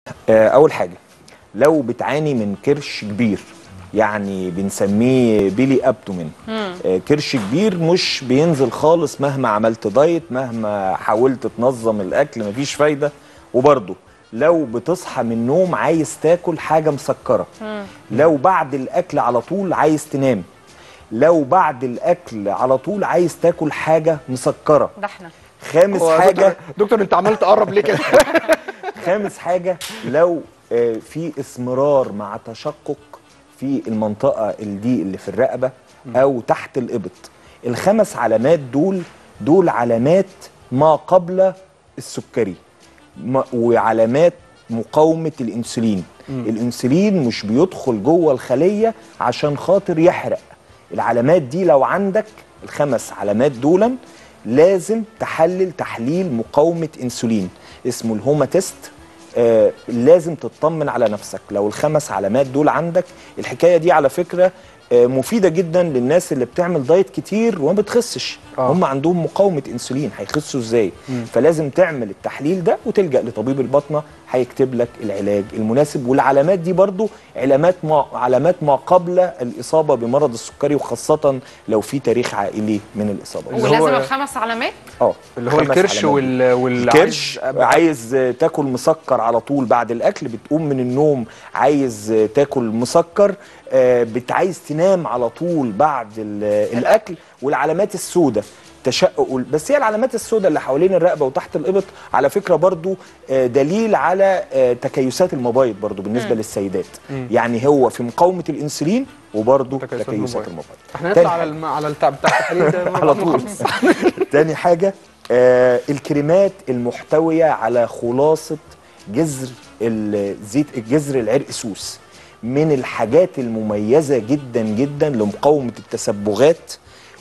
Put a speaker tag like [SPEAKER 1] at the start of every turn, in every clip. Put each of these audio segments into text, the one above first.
[SPEAKER 1] آه، اول حاجه لو بتعاني من كرش كبير يعني بنسميه بيلي ابتومين آه، كرش كبير مش بينزل خالص مهما عملت دايت مهما حاولت تنظم الاكل مفيش فايده وبرضه لو بتصحى من النوم عايز تاكل حاجه مسكره لو بعد الاكل على طول عايز تنام لو بعد الاكل على طول عايز تاكل حاجه مسكره
[SPEAKER 2] ده احنا
[SPEAKER 1] خامس
[SPEAKER 3] هو
[SPEAKER 1] حاجه
[SPEAKER 3] دكتور, دكتور انت عمال تقرب ليه كده
[SPEAKER 1] خامس حاجة لو آه، في اسمرار مع تشقق في المنطقة دي اللي في الرقبة أو تحت الإبط الخمس علامات دول دول علامات ما قبل السكري ما- وعلامات مقاومة الأنسولين الأنسولين مش بيدخل جوه الخلية عشان خاطر يحرق العلامات دي لو عندك الخمس علامات دولا لازم تحلل تحليل مقاومة أنسولين اسمه الهوما تيست آه لازم تطمن على نفسك لو الخمس علامات دول عندك الحكاية دي على فكرة آه مفيدة جدا للناس اللي بتعمل دايت كتير وما بتخسش
[SPEAKER 3] آه.
[SPEAKER 1] هم عندهم مقاومة انسولين هيخسوا ازاي فلازم تعمل التحليل ده وتلجأ لطبيب الباطنة هيكتب لك العلاج المناسب والعلامات دي برضو علامات ما علامات ما قبل الإصابة بمرض السكري وخاصة لو في تاريخ عائلي من الإصابة
[SPEAKER 3] اللي
[SPEAKER 2] ولازم
[SPEAKER 3] هو-
[SPEAKER 2] الخمس علامات
[SPEAKER 1] اه
[SPEAKER 3] اللي هو
[SPEAKER 1] خمس
[SPEAKER 3] الكرش
[SPEAKER 1] علامات
[SPEAKER 3] وال وال
[SPEAKER 1] الكرش
[SPEAKER 3] عايز-
[SPEAKER 1] عايز تاكل مسكر على طول بعد الاكل بتقوم من النوم عايز تاكل مسكر آه، بت عايز تنام على طول بعد ال- الاكل والعلامات السوداء تشقق وال- بس هي العلامات السوداء اللي حوالين الرقبه وتحت الابط على فكره برضو آه، دليل على آه، تكيسات المبايض برضو بالنسبه للسيدات يعني هو في مقاومه الانسولين وبرضو
[SPEAKER 3] تكيسات
[SPEAKER 1] تكيسات
[SPEAKER 3] المبايض.
[SPEAKER 1] المبايض
[SPEAKER 3] احنا
[SPEAKER 1] تاني
[SPEAKER 3] نطلع على
[SPEAKER 1] حاجة.
[SPEAKER 3] الم... على التع... بتاع التحليل ده
[SPEAKER 1] على طول تاني حاجة آه الكريمات المحتوية على خلاصة جذر الزيت الجذر العرق سوس من الحاجات المميزة جدا جدا لمقاومة التسبغات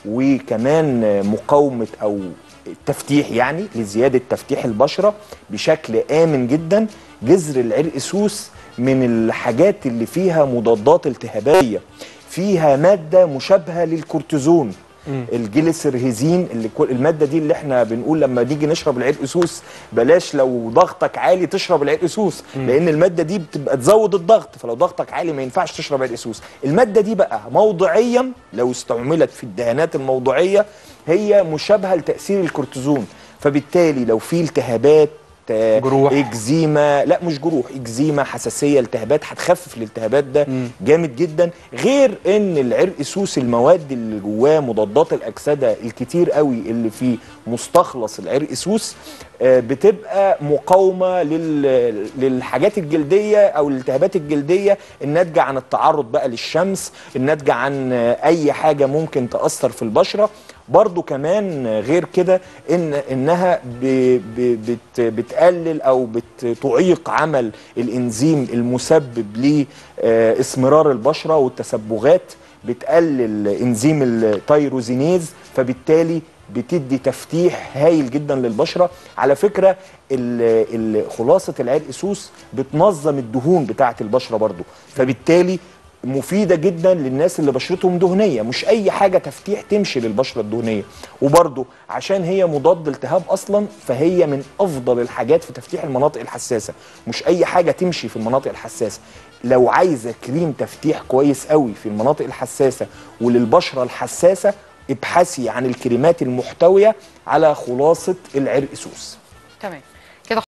[SPEAKER 1] وكمان آه، مقاومة أو التفتيح يعني لزيادة تفتيح البشرة بشكل آمن جدا جذر العرق سوس من الحاجات اللي فيها مضادات التهابية فيها مادة مشابهة للكورتيزون الجليسرهيزين اللي كل الماده دي اللي احنا بنقول لما نيجي نشرب العرق سوس بلاش لو ضغطك عالي تشرب العرق سوس لان الماده دي بتبقى تزود الضغط فلو ضغطك عالي ما ينفعش تشرب عرق سوس الماده دي بقى موضعيا لو استعملت في الدهانات الموضعيه هي مشابهه لتاثير الكورتيزون فبالتالي لو في التهابات آه،
[SPEAKER 3] جروح.
[SPEAKER 1] اكزيما لا مش جروح اكزيما حساسيه التهابات هتخفف الالتهابات ده جامد جدا غير ان العرق سوس المواد اللي جواه مضادات الاكسده الكتير قوي اللي في مستخلص العرق سوس آه، بتبقى مقاومه لل- للحاجات الجلديه او الالتهابات الجلديه الناتجه عن التعرض بقى للشمس الناتجه عن آه، اي حاجه ممكن تاثر في البشره برضو كمان غير كده ان انها ب ب بت بتقلل او بتعيق عمل الانزيم المسبب لاسمرار البشره والتسبغات بتقلل انزيم التيروزينيز فبالتالي بتدي تفتيح هايل جدا للبشره على فكره ال- ال- خلاصه العرق سوس بتنظم الدهون بتاعه البشره برضو فبالتالي مفيده جدا للناس اللي بشرتهم دهنيه مش اي حاجه تفتيح تمشي للبشره الدهنيه وبرده عشان هي مضاد التهاب اصلا فهي من افضل الحاجات في تفتيح المناطق الحساسه مش اي حاجه تمشي في المناطق الحساسه لو عايزه كريم تفتيح كويس قوي في المناطق الحساسه وللبشره الحساسه ابحثي عن الكريمات المحتويه على خلاصه العرق سوس
[SPEAKER 2] تمام